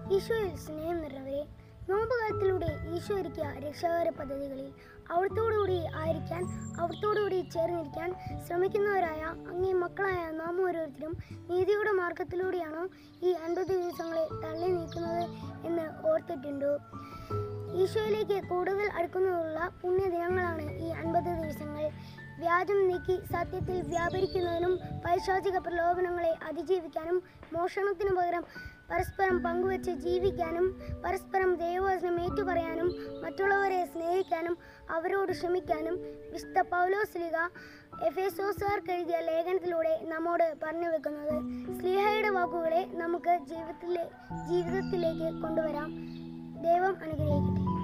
ഈശോയിൽ സ്നേഹം നിറഞ്ഞവരെ നോമ്പുകാലത്തിലൂടെ ഈശോ ഒരുക്കിയ രക്ഷാകര പദ്ധതികളിൽ അവിടത്തോടുകൂടി ആയിരിക്കാൻ അവിടത്തോടുകൂടി ചേർന്നിരിക്കാൻ ശ്രമിക്കുന്നവരായ അങ്ങേ മക്കളായ നാം ഓരോരുത്തരും നീതിയുടെ മാർഗത്തിലൂടെയാണോ ഈ അൻപത് ദിവസങ്ങളെ തള്ളി നീക്കുന്നത് എന്ന് ഓർത്തിട്ടുണ്ടോ ഈശോയിലേക്ക് കൂടുതൽ അടുക്കുന്നതിനുള്ള പുണ്യദിനങ്ങളാണ് ഈ അൻപത് ദിവസങ്ങൾ വ്യാജം നീക്കി സത്യത്തിൽ വ്യാപരിക്കുന്നതിനും പൈശാചിക പ്രലോഭനങ്ങളെ അതിജീവിക്കാനും മോഷണത്തിനു പകരം പരസ്പരം പങ്കുവെച്ച് ജീവിക്കാനും പരസ്പരം ദൈവവചനം ഏറ്റുപറയാനും മറ്റുള്ളവരെ സ്നേഹിക്കാനും അവരോട് ക്ഷമിക്കാനും വിശുദ്ധ പൗലോസ്ലിക എഫേസോസുകാർക്ക് എഴുതിയ ലേഖനത്തിലൂടെ നമ്മോട് പറഞ്ഞു വെക്കുന്നത് സ്ലിഹയുടെ വാക്കുകളെ നമുക്ക് ജീവിതത്തിലെ ജീവിതത്തിലേക്ക് കൊണ്ടുവരാം ദൈവം അനുഗ്രഹിക്കട്ടെ